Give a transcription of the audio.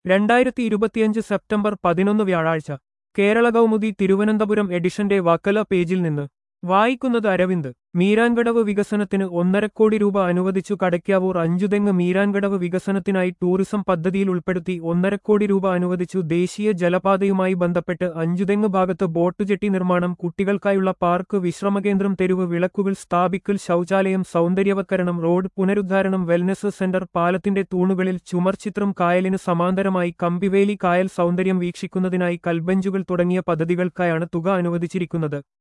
രണ്ടായിരത്തി ഇരുപത്തിയഞ്ച് സെപ്റ്റംബർ പതിനൊന്ന് വ്യാഴാഴ്ച കേരള കൗമുദി തിരുവനന്തപുരം എഡിഷന്റെ വക്കല പേജിൽ നിന്ന് വായിക്കുന്നത് അരവിന്ദ് മീരാൻകടവ് വികസനത്തിന് ഒന്നര കോടി രൂപ അനുവദിച്ചു കടയ്ക്കാവൂർ അഞ്ചുതെങ്ങ് മീരാൻകടവ് വികസനത്തിനായി ടൂറിസം പദ്ധതിയിൽ ഉൾപ്പെടുത്തി ഒന്നര കോടി രൂപ അനുവദിച്ചു ദേശീയ ജലപാതയുമായി ബന്ധപ്പെട്ട് അഞ്ചുതെങ്ങ് ഭാഗത്ത് ബോട്ടുജെട്ടി നിർമ്മാണം കുട്ടികൾക്കായുള്ള പാർക്ക് വിശ്രമകേന്ദ്രം തെരുവ് വിളക്കുകൾ സ്ഥാപിക്കൽ ശൗചാലയം സൗന്ദര്യവത്കരണം റോഡ് പുനരുദ്ധാരണം വെൽനസ് സെന്റർ പാലത്തിന്റെ തൂണുകളിൽ ചുമർചിത്രം കായലിന് സമാന്തരമായി കമ്പിവേലി കായൽ സൗന്ദര്യം വീക്ഷിക്കുന്നതിനായി കൽബഞ്ചുകൾ തുടങ്ങിയ പദ്ധതികൾക്കായാണ് തുക അനുവദിച്ചിരിക്കുന്നത്